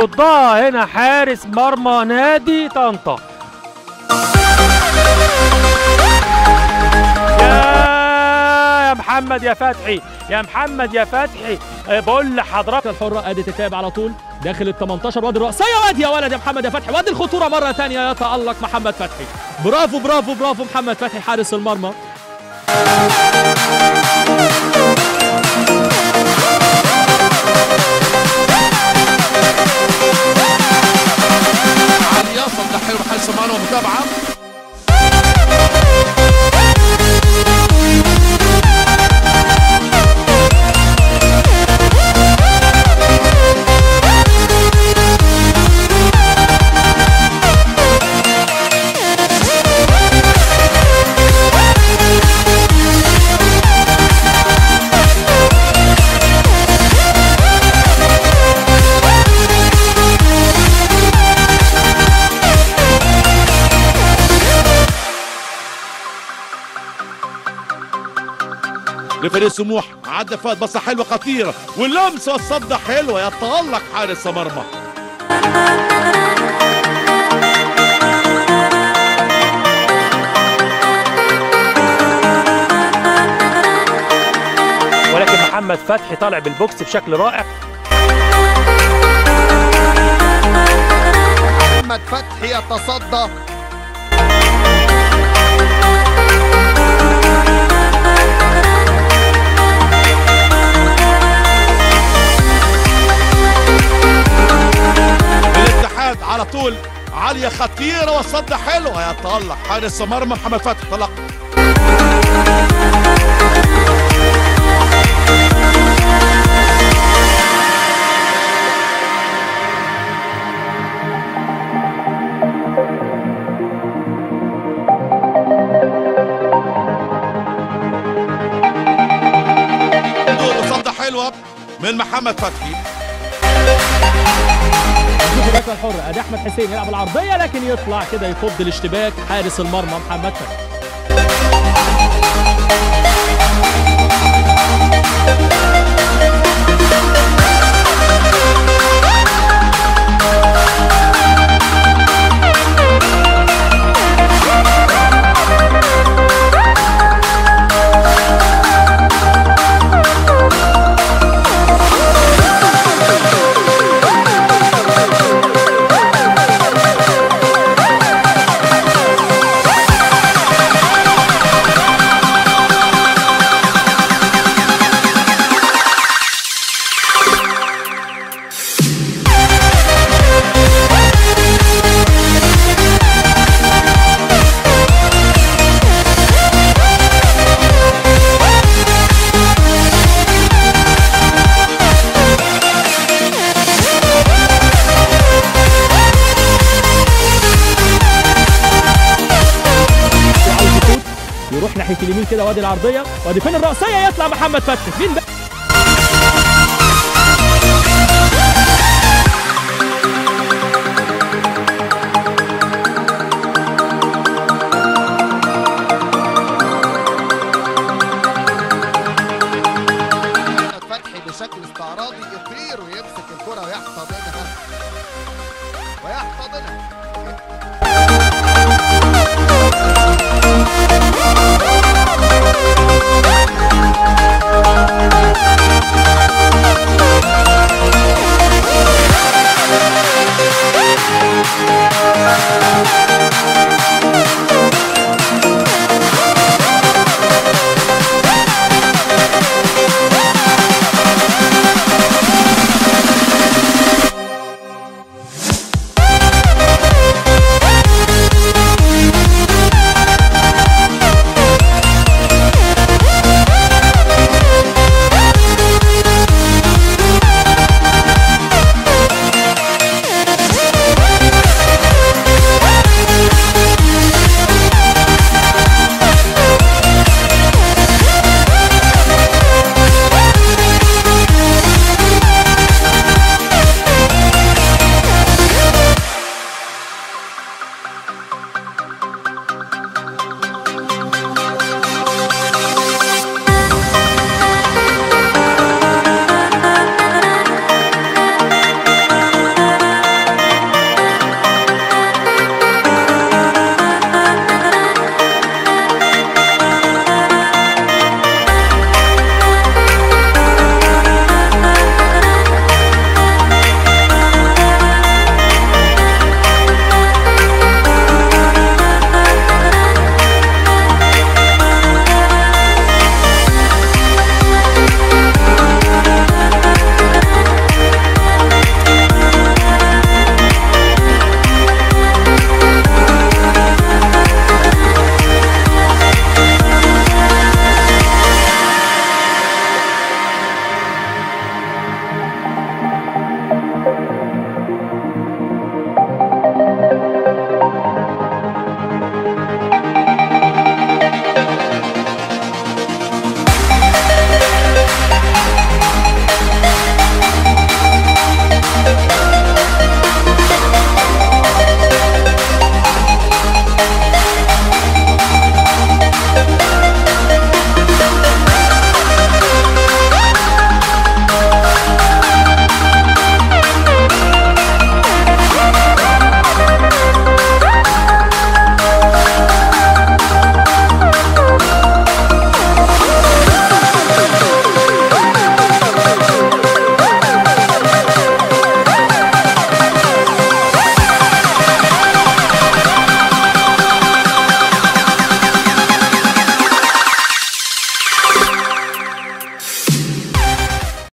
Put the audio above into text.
يردها هنا حارس مرمى نادي طنطا يا يا محمد يا فتحي يا محمد يا فتحي أه، بقول لحضرتك الحرة ادي تتلعب على طول داخل ال 18 وادي الرأسية وادي يا ولد يا محمد يا فتحي وادي الخطورة مرة ثانية يتألق محمد فتحي برافو برافو برافو محمد فتحي حارس المرمى عليا صدح حلو حارس المرمى متابعه لفريق سموح عدى فات بصه حلوه خطيره واللمسه والصده حلوه يتالق حارس مرمى ولكن محمد فتحي طالع بالبوكس بشكل رائع محمد فتحي يتصدى الاتحاد على طول عاليه خطيره والصده حلوه يتالق حارس مرمى محمد فتحي طلق صده حلوه من محمد فتحي شوفوا الركله الحرة ادي احمد حسين يلعب العرضية لكن يطلع كده يفض الاشتباك حارس المرمى محمد فتحي عاوز يفوت يروح ناحيه اليمين كده وادي العرضيه وادي فين الرأسيه يطلع محمد فتحي فين بقى محمد فتحي بشكل استعراضي يطير ويمسك الكرة ويحتضنها ويحتضنها